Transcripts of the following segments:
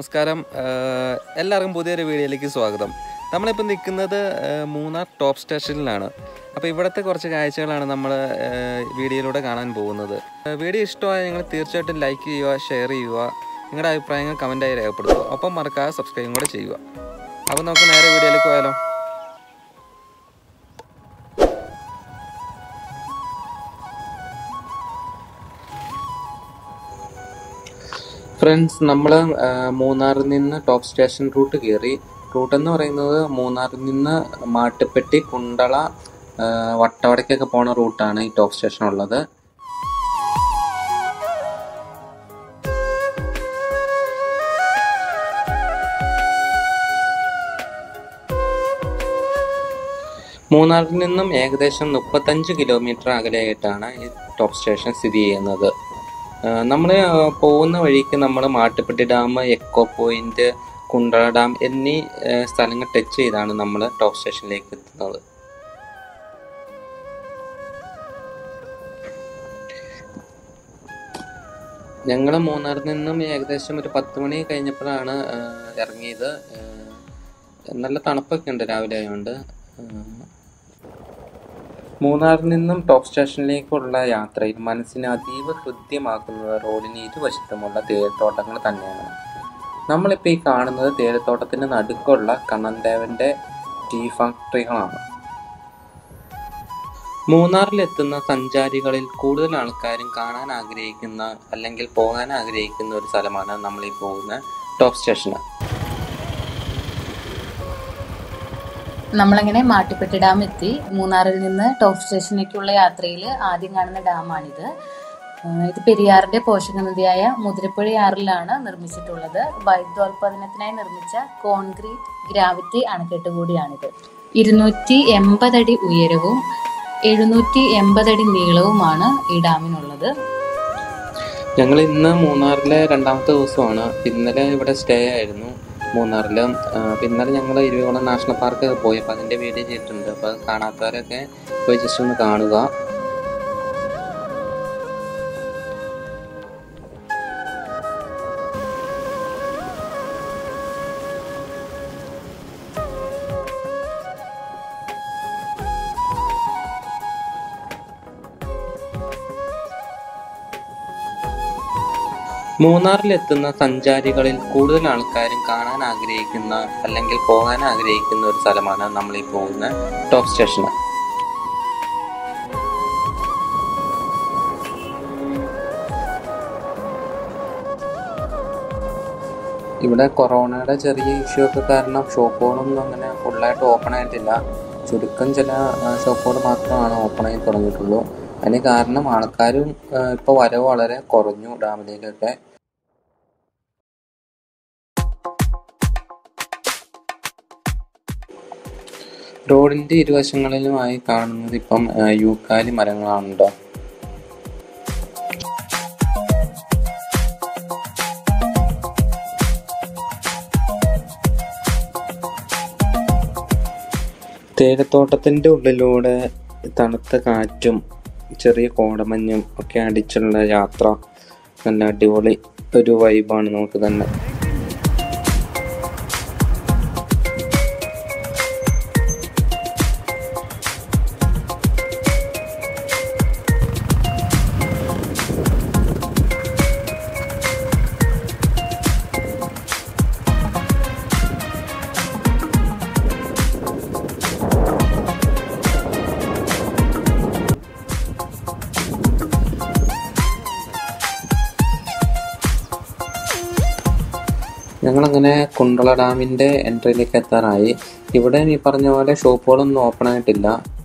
നമസ്കാരം ആഹ് എല്ലാവർക്കും പുതിയൊരു വീഡിയോയിലേക്ക് സ്വാഗതം നമ്മളിപ്പോൾ നിൽക്കുന്നത് ആഹ് മൂന്നാർ ടോപ്പ് സ്റ്റേഷനിലാണ് അപ്പോൾ ഇവിടുത്തെ കുറച്ച് കാഴ്ചകളാണ് നമ്മൾ ആഹ് വീഡിയോയിലൂടെ കാണാൻ പോകുന്നത് ആഹ് വീഡിയോ ഇഷ്ടമായ നിങ്ങൾ തീർച്ചയായിട്ടും ലൈക്ക് ചെയ്യുക ഷെയർ ചെയ്യുക നിങ്ങളുടെ അഭിപ്രായങ്ങൾ കമൻറ്റായി രേഖപ്പെടുത്തുക ഒപ്പം മറക്കാതെ സബ്സ്ക്രൈബും കൂടെ ചെയ്യുക അപ്പോൾ നമുക്ക് നേരെ വീഡിയോയിലേക്ക് പോയാലോ ഫ്രണ്ട്സ് നമ്മൾ മൂന്നാറിൽ നിന്ന് ടോപ്പ് സ്റ്റേഷൻ റൂട്ട് കയറി റൂട്ട് എന്ന് പറയുന്നത് മൂന്നാറിൽ നിന്ന് മാട്ടുപ്പെട്ടി കുണ്ടള ആ, വട്ടവടക്കൊക്കെ പോണ റൂട്ടാണ് ഈ ടോപ്പ് സ്റ്റേഷൻ ഉള്ളത് മൂന്നാറിൽ നിന്നും ഏകദേശം മുപ്പത്തഞ്ച് കിലോമീറ്റർ അകലെയായിട്ടാണ് ഈ ടോപ്പ് സ്റ്റേഷൻ സ്ഥിതി ചെയ്യുന്നത് നമ്മൾ പോകുന്ന വഴിക്ക് നമ്മൾ Mattupetty dam echo point Kundala dam എന്നീ ആ, സ്ഥലങ്ങൾ ടച്ച് ചെയ്താണ് നമ്മൾ ടോപ്പ് സ്റ്റേഷനിലേക്ക് എത്തുന്നത് ഞങ്ങൾ മൂന്നാറിൽ നിന്നും ഏകദേശം ഒരു പത്ത് മണി കഴിഞ്ഞപ്പോഴാണ് ആ, ഇറങ്ങിയത് ആ, നല്ല തണുപ്പൊക്കെ ഉണ്ട് രാവിലെ ആയതുകൊണ്ട് ആ, മൂന്നാറിൽ നിന്നും ടോപ്പ് സ്റ്റേഷനിലേക്കുള്ള യാത്രയിൽ മനസ്സിനെ അതീവ ഹൃദ്യമാക്കുന്നത് റോഡിന് ഇരുവശത്തുമുള്ള തേയിലത്തോട്ടങ്ങൾ തന്നെയാണ് നമ്മളിപ്പോൾ ഈ കാണുന്നത് തേയിലത്തോട്ടത്തിന് നടുക്കുള്ള കണ്ണൻദേവന്റെ ടീ ഫാക്ടറികളാണ് മൂന്നാറിലെത്തുന്ന സഞ്ചാരികളിൽ കൂടുതൽ ആൾക്കാരും കാണാൻ ആഗ്രഹിക്കുന്ന അല്ലെങ്കിൽ പോകാൻ ആഗ്രഹിക്കുന്ന ഒരു സ്ഥലമാണ് നമ്മൾ ഈ പോകുന്ന ടോപ്പ് സ്റ്റേഷൻ നമ്മളങ്ങനെ മാട്ടുപ്പെട്ടി ഡാം എത്തി മൂന്നാറിൽ നിന്ന് ടോപ്പ് സ്റ്റേഷനിലേക്കുള്ള യാത്രയിൽ ആദ്യം കാണുന്ന ഡാമാണിത് ആഹ് ഇത് പെരിയാറിന്റെ പോഷക നദിയായ മുതിരപ്പുഴയാറിലാണ് നിർമ്മിച്ചിട്ടുള്ളത് വൈദ്യോൽപാദനത്തിനായി നിർമ്മിച്ച കോൺക്രീറ്റ് ഗ്രാവിറ്റി അണക്കെട്ട് കൂടിയാണിത് ഇരുന്നൂറ്റി എൺപതടി ഉയരവും എഴുന്നൂറ്റി എൺപതടി നീളവുമാണ് ഈ ഡാമിനുള്ളത് ഞങ്ങൾ ഇന്ന് മൂന്നാറിലെ രണ്ടാമത്തെ ദിവസമാണ് ഇന്നലെ ഇവിടെ സ്റ്റേ ആയിരുന്നു മൂന്നാറിൽ ഇന്നലെ ഞങ്ങൾ ഇരുവികുളം നാഷണൽ പാർക്ക് പോയി അപ്പോൾ അതിൻ്റെ വീഡിയോ ചെയ്തിട്ടുണ്ട് അപ്പോൾ അത് കാണാത്തവരൊക്കെ പോയി ജസ്റ്റ് ഒന്ന് കാണുക മൂന്നാറിലെത്തുന്ന സഞ്ചാരികളിൽ കൂടുതൽ ആൾക്കാരും കാണാൻ ആഗ്രഹിക്കുന്ന അല്ലെങ്കിൽ പോകാൻ ആഗ്രഹിക്കുന്ന ഒരു സ്ഥലമാണ് നമ്മൾ ഈ പോകുന്ന ടോപ്പ് സ്റ്റേഷൻ ഇവിടെ കൊറോണയുടെ ചെറിയ ഇഷ്യൂ ഒക്കെ കാരണം ഷോപ്പുകളൊന്നും അങ്ങനെ ഫുള്ളായിട്ട് ഓപ്പൺ ആയിട്ടില്ല ചുരുക്കം ചില ഷോപ്പുകൾ മാത്രമാണ് ഓപ്പൺ ആയി തുടങ്ങിയിട്ടുള്ളൂ അതിന് കാരണം ആൾക്കാരും ഇപ്പോൾ വരവ് വളരെ കുറഞ്ഞു ഡാമിലേക്കൊക്കെ റോഡിന്റെ ഇരുവശങ്ങളിലുമായി കാണുന്നത് ഇപ്പം ആ, യൂക്കാലി മരങ്ങളാണ് കേട്ടോ തേയിലത്തോട്ടത്തിന്റെ ഉള്ളിലൂടെ തണുത്ത കാറ്റും ചെറിയ കോടമഞ്ഞും ഒക്കെ അടിച്ചുള്ള യാത്ര നല്ല അടിപൊളി ഒരു വൈബാണ് നമുക്ക് തന്നെ ഞങ്ങളങ്ങനെ കുണ്ടള ഡാമിന്റെ എൻട്രിയിലേക്ക് എത്താറായി ഇവിടെ ഈ പറഞ്ഞ പോലെ ഷോപ്പുകളൊന്നും ഓപ്പൺ ആയിട്ടില്ല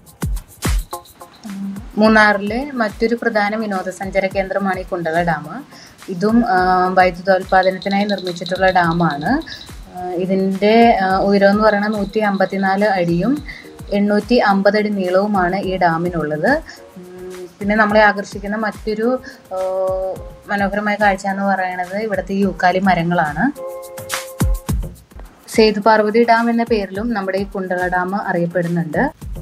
മൂന്നാറിലെ മറ്റൊരു പ്രധാന വിനോദസഞ്ചാര കേന്ദ്രമാണ് ഈ കുണ്ടള ഡാം ഇതും ആ, വൈദ്യുതോൽപാദനത്തിനായി നിർമ്മിച്ചിട്ടുള്ള ഡാമാണ് ആ, ഇതിൻ്റെ ആ, ഉയരം എന്ന് പറയുന്നത് നൂറ്റി അമ്പത്തിനാല് അടിയും എണ്ണൂറ്റി അമ്പത് അടി നീളവുമാണ് ഈ ഡാമിനുള്ളത് ഉം, പിന്നെ നമ്മളെ ആകർഷിക്കുന്ന മറ്റൊരു ആ, മനോഹരമായ കാഴ്ച എന്ന് പറയുന്നത് ഇവിടുത്തെ ഈ യൂക്കാലി മരങ്ങളാണ് സേതു പാർവതി ഡാം എന്ന പേരിലും നമ്മുടെ ഈ കുണ്ടള ഡാം അറിയപ്പെടുന്നുണ്ട്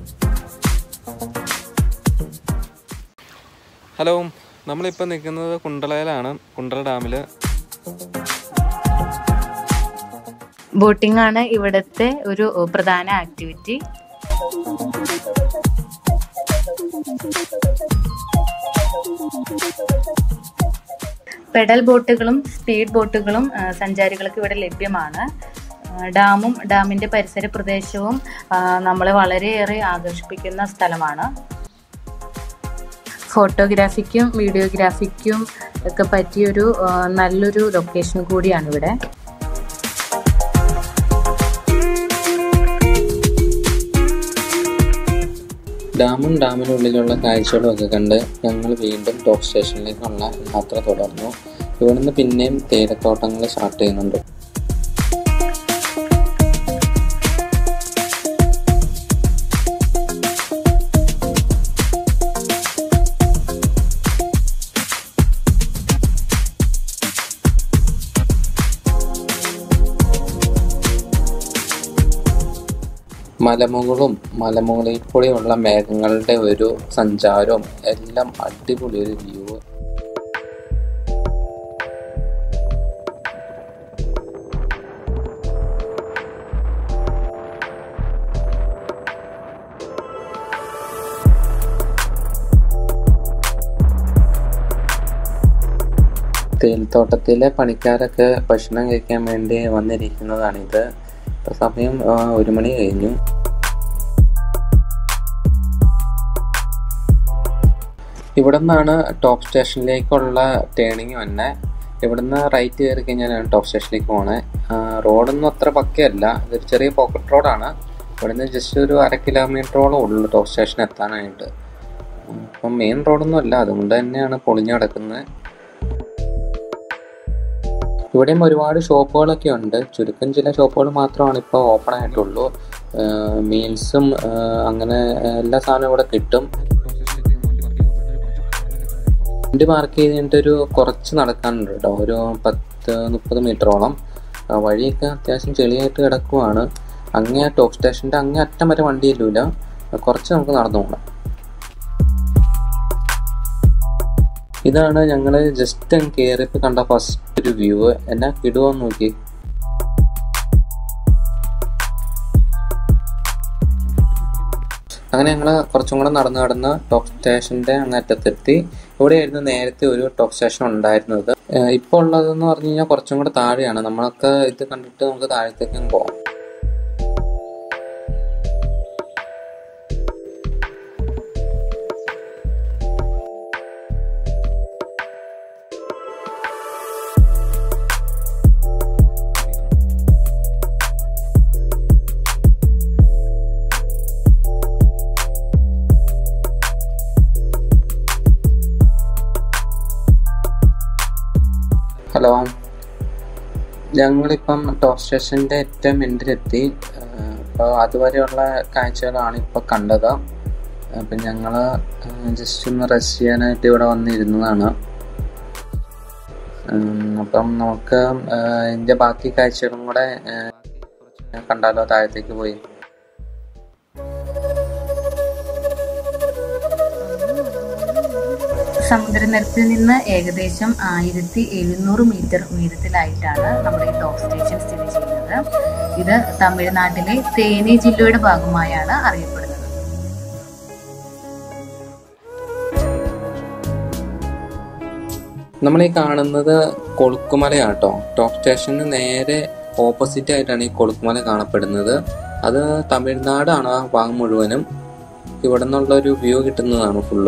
ഹലോ നമ്മളിപ്പോൾ നിൽക്കുന്നത് കുണ്ടളയിലാണ് കുണ്ടള ഡാമിൽ ബോട്ടിംഗ് ആണ് ഇവിടുത്തെ ഒരു പ്രധാന ആക്ടിവിറ്റി പെഡൽ ബോട്ടുകളും സ്പീഡ് ബോട്ടുകളും ആ, സഞ്ചാരികൾക്ക് ഇവിടെ ലഭ്യമാണ് ആ, ഡാമും ഡാമിൻ്റെ പരിസര പ്രദേശവും ആ, നമ്മളെ വളരെയേറെ ആകർഷിപ്പിക്കുന്ന സ്ഥലമാണ് ഫോട്ടോഗ്രാഫിക്കും വീഡിയോഗ്രാഫിക്കും ഒക്കെ പറ്റിയൊരു ആ, നല്ലൊരു ലൊക്കേഷൻ കൂടിയാണ് ഇവിടെ ഡാമും ഡാമിനുള്ളിലുള്ള കാഴ്ചകളും ഒക്കെ കണ്ട് ഞങ്ങൾ വീണ്ടും ടോപ്പ് സ്റ്റേഷനിലേക്കുള്ള യാത്ര തുടർന്നു ഇവിടുന്ന് പിന്നെയും തേയിലത്തോട്ടങ്ങൾ സ്റ്റാർട്ട് ചെയ്യുന്നുണ്ട് മലമുകളും മലമുകളിൽ കൂടെയുള്ള മേഘങ്ങളുടെ ഒരു സഞ്ചാരവും എല്ലാം അടിപൊളി ഒരു വ്യൂ തേയിലത്തോട്ടത്തിലെ പണിക്കാരൊക്കെ ഭക്ഷണം കഴിക്കാൻ വേണ്ടി വന്നിരിക്കുന്നതാണിത് ഇപ്പൊ സമയം ആ, ഒരു മണി കഴിഞ്ഞു ഇവിടെ നിന്നാണ് ടോപ്പ് സ്റ്റേഷനിലേക്കുള്ള ടേണിങ് വന്നെ ഇവിടുന്ന് റൈറ്റ് കയറി കഴിഞ്ഞാലാണ് ടോപ്പ് സ്റ്റേഷനിലേക്ക് പോണേ റോഡൊന്നും അത്ര പക്കയല്ല ഇതൊരു ചെറിയ പോക്കറ്റ് റോഡാണ് ഇവിടുന്ന് ജസ്റ്റ് ഒരു അര കിലോമീറ്ററോളം ഉള്ളു ടോപ്പ് സ്റ്റേഷൻ എത്താനായിട്ട് ഉം, അപ്പം മെയിൻ റോഡൊന്നും അല്ല അതുകൊണ്ട് തന്നെയാണ് പൊളിഞ്ഞു കിടക്കുന്നത് ഇവിടെയും ഒരുപാട് ഷോപ്പുകളൊക്കെ ഉണ്ട് ചുരുക്കം ചില ഷോപ്പുകൾ മാത്രമാണ് ഇപ്പോൾ ഓപ്പൺ ആയിട്ടുള്ളൂ മീൽസും അങ്ങനെ ആ, എല്ലാ സാധനവും ഇവിടെ കിട്ടും വണ്ടി പാർക്ക് ചെയ്തിട്ട് ഒരു കുറച്ച് നടക്കാനുണ്ട് കേട്ടോ ഒരു പത്ത് മുപ്പത് മീറ്ററോളം ആ, വഴിയൊക്കെ അത്യാവശ്യം ചെളിയായിട്ട് കിടക്കുവാണ് അങ്ങേ ടോപ്പ് സ്റ്റേഷൻ്റെ അങ്ങേ അറ്റം വരെ വണ്ടി ഇല്ലൂല കുറച്ച് നമുക്ക് നടന്നു പോകണം ഇതാണ് ഞങ്ങൾ ജസ്റ്റ് കയറിയപ്പോൾ കണ്ട ഫസ്റ്റ് ഒരു വ്യൂ എന്നാ കിടുവോന്ന് നോക്കി അങ്ങനെ ഞങ്ങൾ കുറച്ചും കൂടെ നടന്ന് നടന്ന് ടോപ്പ് സ്റ്റേഷന്റെ അങ്ങറ്റത്തെത്തി ഇവിടെയായിരുന്നു നേരത്തെ ഒരു ടോപ്പ് സ്റ്റേഷൻ ഉണ്ടായിരുന്നത് ഏഹ് ഇപ്പോൾ ഉള്ളതെന്ന് പറഞ്ഞു കഴിഞ്ഞാൽ കുറച്ചും കൂടെ താഴെയാണ് നമ്മളൊക്കെ ഇത് കണ്ടിട്ട് നമുക്ക് താഴത്തേക്കും പോകാം ഹലോ ഞങ്ങളിപ്പം ടോപ്പ് സ്റ്റേഷൻ്റെ ഏറ്റവും എൻഡിലെത്തി അപ്പോൾ അതുവരെയുള്ള കാഴ്ചകളാണ് ഇപ്പോൾ കണ്ടത് അപ്പം ഞങ്ങൾ ജസ്റ്റ് ഒന്ന് റെസ്റ്റ് ചെയ്യാനായിട്ട് ഇവിടെ വന്നിരുന്നതാണ് ഉം, അപ്പം നമുക്ക് ആ, ഇതിൻ്റെ ബാക്കി കാഴ്ചകളും കൂടെ ആ, കണ്ടാലോ താഴത്തേക്ക് പോയി സമുദ്രനിരപ്പിൽ നിന്ന് ഏകദേശം ആയിരത്തി എഴുന്നൂറ് മീറ്റർ ഉയരത്തിലായിട്ടാണ് നമ്മുടെ ഈ ടോപ്പ് സ്റ്റേഷൻ സ്ഥിതി ചെയ്യുന്നത് ഇത് തമിഴ്നാട്ടിലെ തേനി ജില്ലയുടെ ഭാഗമായാണ് അറിയപ്പെടുന്നത് നമ്മൾ ഈ കാണുന്നത് കൊളുക്കുമലയാട്ടോ ടോപ്പ് സ്റ്റേഷന് നേരെ ഓപ്പോസിറ്റ് ആയിട്ടാണ് ഈ കൊളുക്കുമല കാണപ്പെടുന്നത് അത് തമിഴ്നാടാണ് ആ ഭാഗം മുഴുവനും ഇവിടെ നിന്നുള്ള ഒരു വ്യൂ കിട്ടുന്നതാണ് ഫുള്ള്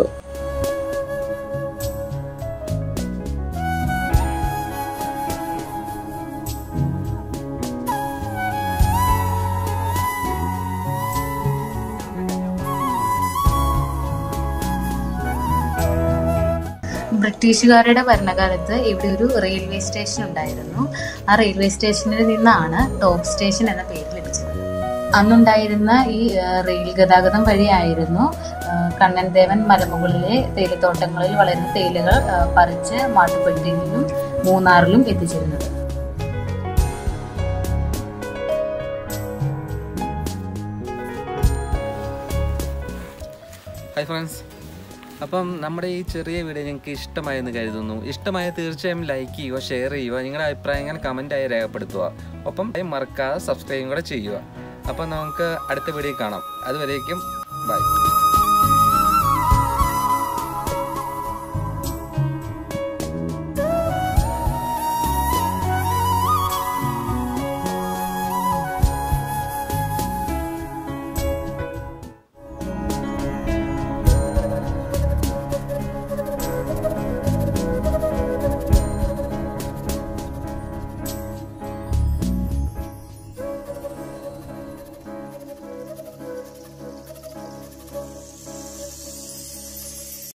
ബ്രിട്ടീഷുകാരുടെ ഭരണകാലത്ത് ഇവിടെ ഒരു റെയിൽവേ സ്റ്റേഷൻ ഉണ്ടായിരുന്നു ആ റെയിൽവേ സ്റ്റേഷനിൽ നിന്നാണ് ടോപ്പ് സ്റ്റേഷൻ എന്ന പേര് ലഭിച്ചത് അന്നുണ്ടായിരുന്ന ഈ ആ, റെയിൽ ഗതാഗതം വഴിയായിരുന്നു ആ, കണ്ണൻദേവൻ മലമുകളിലെ തേയിലത്തോട്ടങ്ങളിൽ വളരുന്ന തേയിലകൾ ആ, പറിച്ച് മാട്ടുപ്പെട്ടിയിലും മൂന്നാറിലും എത്തിച്ചിരുന്നത് ഹായ് ഫ്രണ്ട്സ് അപ്പം നമ്മുടെ ഈ ചെറിയ വീഡിയോ നിങ്ങൾക്ക് ഇഷ്ടമായെന്ന് കരുതുന്നു ഇഷ്ടമായ തീർച്ചയായും ലൈക്ക് ചെയ്യുക ഷെയർ ചെയ്യുക നിങ്ങളുടെ അഭിപ്രായങ്ങൾ കമൻറ്റായി രേഖപ്പെടുത്തുക ഒപ്പം മറക്കാതെ സബ്സ്ക്രൈബും കൂടെ ചെയ്യുക അപ്പം നമുക്ക് അടുത്ത വീഡിയോ കാണാം അതുവരേക്കും ബൈ